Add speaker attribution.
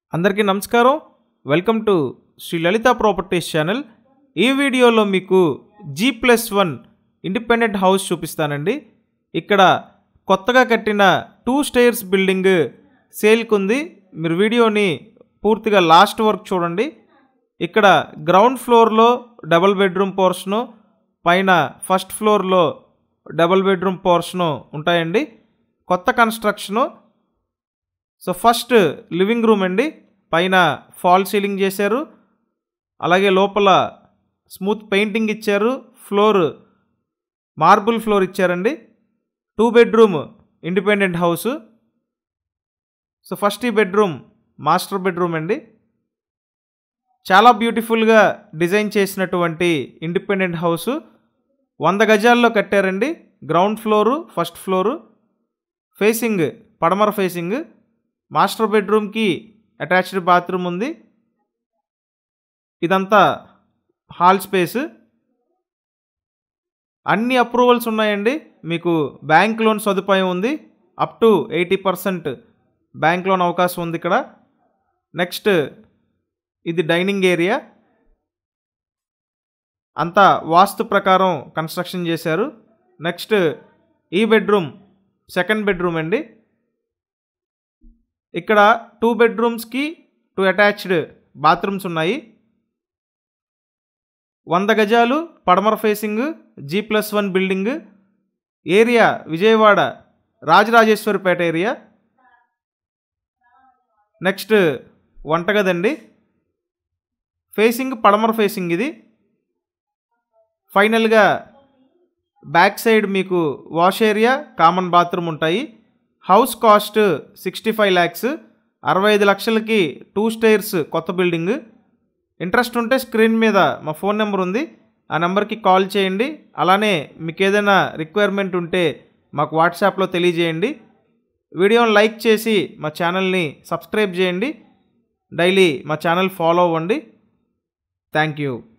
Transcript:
Speaker 1: అందరికీ నమస్కారం welcome to Shri Lalitha properties channel ఈ వీడియోలో మీకు G plus one independent house చూపిస్తానండి ఇక్కడ కొత్తగా కట్టిన టూ స్టేర్స్ బిల్డింగ్ సేల్కి ఉంది మీరు వీడియోని పూర్తిగా లాస్ట్ వరకు చూడండి ఇక్కడ గ్రౌండ్ ఫ్లోర్లో డబుల్ బెడ్రూమ్ పోర్షను పైన ఫస్ట్ ఫ్లోర్లో డబుల్ బెడ్రూమ్ పోర్షను ఉంటాయండి కొత్త construction so first living room అండి పైన ఫాల్ సీలింగ్ చేశారు అలాగే లోపల స్మూత్ పెయింటింగ్ ఇచ్చారు ఫ్లోర్ మార్బుల్ ఫ్లోర్ ఇచ్చారండి two bedroom independent house so first ఈ బెడ్రూమ్ మాస్టర్ బెడ్రూమ్ అండి చాలా బ్యూటిఫుల్గా డిజైన్ చేసినటువంటి ఇండిపెండెంట్ హౌస్ వంద గజాల్లో కట్టారండి ground floor first floor facing పడమర ఫేసింగ్ మాస్టర్ బెడ్రూమ్కి అటాచ్డ్ బాత్రూమ్ ఉంది ఇదంతా హాల్ స్పేస్ అన్ని అప్రూవల్స్ ఉన్నాయండి మీకు బ్యాంక్ లోన్ సదుపాయం ఉంది up to eighty percent bank loan అవకాశం ఉంది ఇక్కడ నెక్స్ట్ ఇది డైనింగ్ ఏరియా అంతా వాస్తు ప్రకారం కన్స్ట్రక్షన్ చేశారు నెక్స్ట్ ఈ బెడ్రూమ్ సెకండ్ బెడ్రూమ్ అండి ఇక్కడ టూ బెడ్రూమ్స్కి టూ అటాచ్డ్ బాత్రూమ్స్ ఉన్నాయి వంద గజాలు పడమర facing G plus one building area Vijayawada Rajarajeswaripeta area next వంటగదండి ఫేసింగ్ పడమర ఫేసింగ్ ఇది ఫైనల్గా బ్యాక్ సైడ్ మీకు వాష్ ఏరియా కామన్ బాత్రూమ్ ఉంటాయి house cost sixty five lakhs అరవై ఐదు లక్షలకి టూ స్టైర్స్ కొత్త బిల్డింగ్ ఇంట్రెస్ట్ ఉంటే స్క్రీన్ మీద మా ఫోన్ నెంబర్ ఉంది ఆ నెంబర్కి కాల్ చేయండి అలానే మీకు ఏదైనా రిక్వైర్మెంట్ ఉంటే మాకు వాట్సాప్లో తెలియజేయండి వీడియోని లైక్ చేసి మా ఛానల్ని సబ్స్క్రైబ్ చేయండి డైలీ మా ఛానల్ ఫాలో అవ్వండి థ్యాంక్ యూ